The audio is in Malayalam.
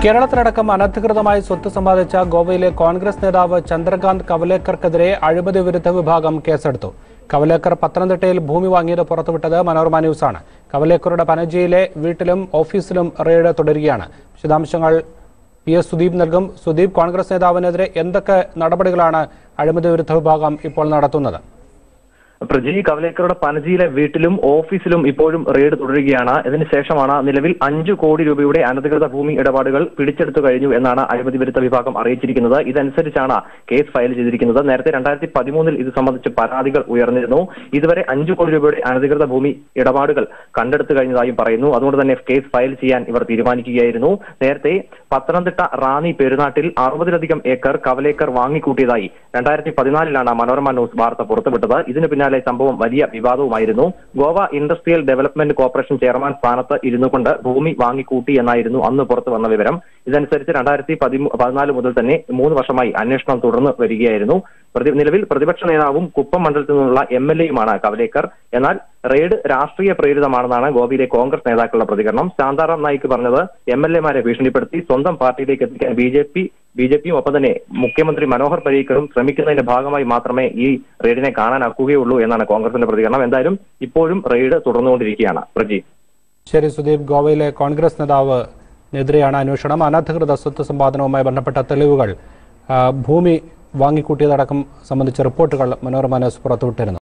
കേരളത്തിലടക്കം അനധികൃതമായി സ്വത്ത് സമ്പാദിച്ച ഗോവയിലെ കോൺഗ്രസ് നേതാവ് ചന്ദ്രകാന്ത് കവലേക്കർക്കെതിരെ അഴിമതി വിരുദ്ധ വിഭാഗം കേസെടുത്തു കവലേക്കർ പത്തനംതിട്ടയിൽ ഭൂമി വാങ്ങിയത് പുറത്തുവിട്ടത് മനോരമ ന്യൂസാണ് കവലേക്കറുടെ പനജിയിലെ വീട്ടിലും ഓഫീസിലും റെയ്ഡ് തുടരുകയാണ് വിശദാംശങ്ങൾ പി എസ് സുദീപ് നൽകും സുദീപ് കോൺഗ്രസ് നേതാവിനെതിരെ എന്തൊക്കെ നടപടികളാണ് അഴിമതി വിരുദ്ധ വിഭാഗം ഇപ്പോൾ നടത്തുന്നത് പ്രജി കവലേക്കറുടെ പനജിയിലെ വീട്ടിലും ഓഫീസിലും ഇപ്പോഴും റെയ്ഡ് തുടരുകയാണ് ഇതിനുശേഷമാണ് നിലവിൽ അഞ്ചു കോടി രൂപയുടെ അനധികൃത ഭൂമി ഇടപാടുകൾ പിടിച്ചെടുത്തു കഴിഞ്ഞു എന്നാണ് അഴിമതി വിരുദ്ധ വിഭാഗം അറിയിച്ചിരിക്കുന്നത് ഇതനുസരിച്ചാണ് കേസ് ഫയൽ ചെയ്തിരിക്കുന്നത് നേരത്തെ രണ്ടായിരത്തി പതിമൂന്നിൽ ഇത് സംബന്ധിച്ച് പരാതികൾ ഉയർന്നിരുന്നു ഇതുവരെ അഞ്ചു കോടി രൂപയുടെ അനധികൃത ഭൂമി ഇടപാടുകൾ കണ്ടെടുത്തു കഴിഞ്ഞതായും പറയുന്നു അതുകൊണ്ട് തന്നെ കേസ് ഫയൽ ചെയ്യാൻ ഇവർ തീരുമാനിക്കുകയായിരുന്നു നേരത്തെ പത്തനംതിട്ട റാന്നി പെരുന്നാട്ടിൽ അറുപതിലധികം ഏക്കർ കവലേക്കർ വാങ്ങിക്കൂട്ടിയതായി രണ്ടായിരത്തി പതിനാലിലാണ് മനോരമ ന്യൂസ് വാർത്ത പുറത്തുവിട്ടത് ഇതിന് പിന്നാലെ സംഭവം വലിയ വിവാദവുമായിരുന്നു Goa industrial development corporation chairman സ്ഥാനത്ത് ഇരുന്നു കൊണ്ട് ഭൂമി വാങ്ങിക്കൂട്ടി എന്നായിരുന്നു അന്ന് പുറത്തു വന്ന വിവരം ഇതനുസരിച്ച് രണ്ടായിരത്തി പതിനാല് മുതൽ തന്നെ മൂന്ന് വർഷമായി അന്വേഷണം തുടർന്ന് വരികയായിരുന്നു പ്രതി നിലവിൽ പ്രതിപക്ഷ നേതാവും കുപ്പം മണ്ഡലത്തിൽ നിന്നുള്ള എം എൽ എയുമാണ് കവലേക്കർ എന്നാൽ റെയ്ഡ് രാഷ്ട്രീയ പ്രേരിതമാണെന്നാണ് ഗോവയിലെ കോൺഗ്രസ് നേതാക്കളുടെ പ്രതികരണം ശാന്താറാം നായിക് പറഞ്ഞത് എം എൽ എമാരെ ഭീഷണിപ്പെടുത്തി സ്വന്തം പാർട്ടിയിലേക്ക് എത്തിക്കാൻ B J P B J പിയും ഒപ്പം തന്നെ മുഖ്യമന്ത്രി മനോഹർ പരീക്കറും ശ്രമിക്കുന്നതിന്റെ ഭാഗമായി മാത്രമേ ഈ റെയ്ഡിനെ കാണാനാക്കുകയുള്ളൂ എന്നാണ് കോൺഗ്രസിന്റെ പ്രതികരണം എന്തായാലും ഇപ്പോഴും റെയ്ഡ് തുടർന്നുകൊണ്ടിരിക്കുകയാണ് പ്രജി ശരി സുദീപ് ഗോവയിലെ കോൺഗ്രസ് നേതാവിനെതിരെയാണ് അന്വേഷണം അനധികൃത സ്വത്ത് സമ്പാദനവുമായി ബന്ധപ്പെട്ട തെളിവുകൾ ആ, ഭൂമി വാങ്ങിക്കൂട്ടിയതടക്കം സംബന്ധിച്ച റിപ്പോർട്ടുകൾ മനോരമ ന്യൂസ് പുറത്തുവിട്ടിരുന്നു